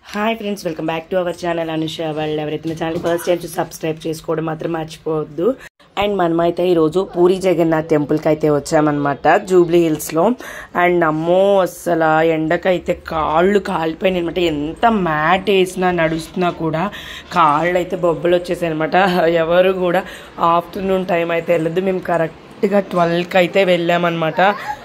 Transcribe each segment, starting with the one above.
hi friends welcome back to our channel Anusha వాళ్ళు ఎవరైతే నా ఛానల్ ఫస్ట్ టైం చూసి సబ్స్క్రైబ్ చేసుకోవడం మాత్రం మర్చిపోవద్దు అండ్ మనమైతే ఈరోజు పూరి జగన్నాథ్ టెంపుల్కి అయితే వచ్చామన్నమాట జూబ్లీ హిల్స్లో అండ్ అమ్మో అసలు ఎండకైతే కాళ్ళు కాలిపోయినాయి అనమాట ఎంత మ్యాట్ వేసినా నడుస్తున్నా కూడా కాళ్ళు అయితే బొబ్బలు వచ్చేసాయి అనమాట ఎవరు కూడా ఆఫ్టర్నూన్ టైం అయితే వెళ్ళదు మేము కరెక్ట్గా ట్వెల్వ్కి అయితే వెళ్ళామన్నమాట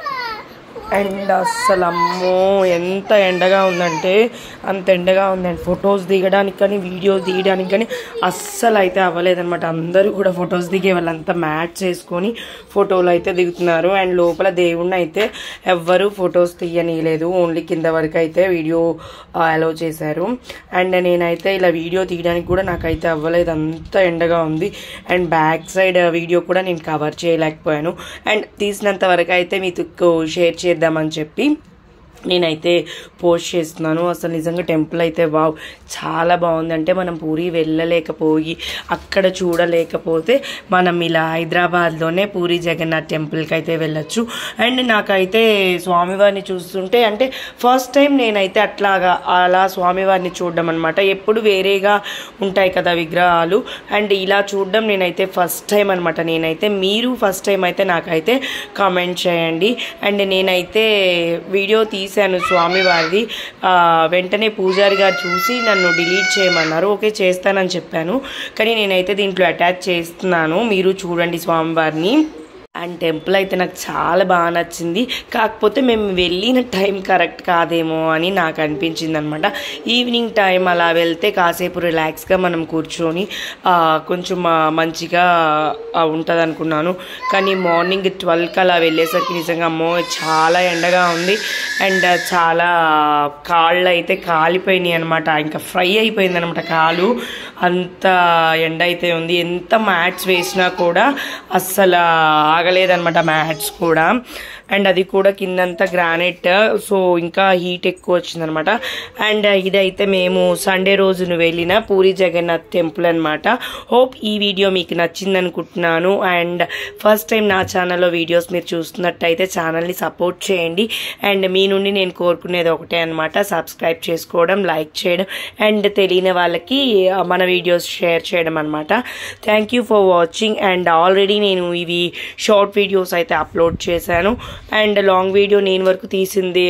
అండ్ అస్సలు అమ్మో ఎంత ఎండగా ఉందంటే అంత ఎండగా ఉందండి ఫొటోస్ దిగడానికి కానీ వీడియోస్ తీయడానికి కానీ అస్సలు అయితే అవ్వలేదన్నమాట అందరూ కూడా ఫొటోస్ దిగే వాళ్ళంతా మ్యాచ్ చేసుకొని ఫోటోలు అయితే దిగుతున్నారు అండ్ లోపల దేవుణ్ణి అయితే ఎవ్వరూ ఫొటోస్ తీయనీయలేదు ఓన్లీ కింద వరకు అయితే వీడియో అలౌ చేశారు అండ్ నేనైతే ఇలా వీడియో తీయడానికి కూడా నాకైతే అవ్వలేదు అంత ఎండగా ఉంది అండ్ బ్యాక్ సైడ్ వీడియో కూడా నేను కవర్ చేయలేకపోయాను అండ్ తీసినంత వరకు అయితే మీకు షేర్ చేద్దామని చెప్పి నేనైతే పోస్ట్ చేస్తున్నాను అసలు నిజంగా టెంపుల్ అయితే వావ్ చాలా బాగుంది అంటే మనం పూరి వెళ్ళలేకపోయి అక్కడ చూడలేకపోతే మనం ఇలా హైదరాబాద్లోనే పూరి జగన్నాథ్ టెంపుల్కి అయితే వెళ్ళొచ్చు అండ్ నాకైతే స్వామివారిని చూస్తుంటే అంటే ఫస్ట్ టైం నేనైతే అట్లాగా అలా స్వామివారిని చూడడం అనమాట ఎప్పుడు వేరేగా ఉంటాయి కదా విగ్రహాలు అండ్ ఇలా చూడడం నేనైతే ఫస్ట్ టైం అనమాట నేనైతే మీరు ఫస్ట్ టైం అయితే నాకైతే కామెంట్ చేయండి అండ్ నేనైతే వీడియో తీసాను స్వామివారిది ఆ, వెంటనే పూజారి గారు చూసి నన్ను డిలీట్ చేయమన్నారు ఓకే చేస్తానని చెప్పాను కానీ నేనైతే దీంట్లో అటాచ్ చేస్తున్నాను మీరు చూడండి స్వామివారిని అండ్ టెంపుల్ అయితే నాకు చాలా బాగా నచ్చింది కాకపోతే మేము వెళ్ళిన టైం కరెక్ట్ కాదేమో అని నాకు అనిపించింది అనమాట ఈవినింగ్ టైం అలా వెళ్తే కాసేపు రిలాక్స్గా మనం కూర్చొని ఆ, కొంచెం ఆ, మంచిగా ఉంటుంది అనుకున్నాను కానీ మార్నింగ్ ట్వెల్వ్కి అలా వెళ్ళేసరికి నిజంగా అమ్మో చాలా ఎండగా ఉంది అండ్ చాలా కాళ్ళు అయితే కాలిపోయినాయి అనమాట ఇంకా ఫ్రై అయిపోయింది అనమాట కాలు అంత ఎండ అయితే ఉంది ఎంత మ్యాట్స్ వేసినా కూడా అస్సలు ఆగలేదన్నమాట మ్యాట్స్ కూడా అండ్ అది కూడా కిందంతా గ్రానైట్ సో ఇంకా హీట్ ఎక్కువ వచ్చిందనమాట అండ్ ఇదైతే మేము సండే రోజును వెళ్ళిన పూరి జగన్నాథ్ టెంపుల్ అనమాట హోప్ ఈ వీడియో మీకు నచ్చింది అనుకుంటున్నాను అండ్ ఫస్ట్ టైం నా ఛానల్లో వీడియోస్ మీరు చూస్తున్నట్టయితే ఛానల్ని సపోర్ట్ చేయండి అండ్ మీ నుండి నేను కోరుకునేది ఒకటే అనమాట సబ్స్క్రైబ్ చేసుకోవడం లైక్ చేయడం అండ్ తెలియని వాళ్ళకి ఆ, మన వీడియోస్ షేర్ చేయడం అనమాట thank you for watching and already నేను ఇవి షార్ట్ వీడియోస్ అయితే అప్లోడ్ చేశాను అండ్ లాంగ్ వీడియో నేను వరకు తీసింది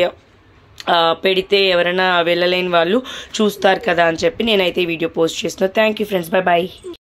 ఆ, పెడితే ఎవరైనా వెళ్ళలేని వాళ్ళు చూస్తారు కదా అని చెప్పి నేనైతే ఈ వీడియో పోస్ట్ చేస్తున్నాను thank you friends bye bye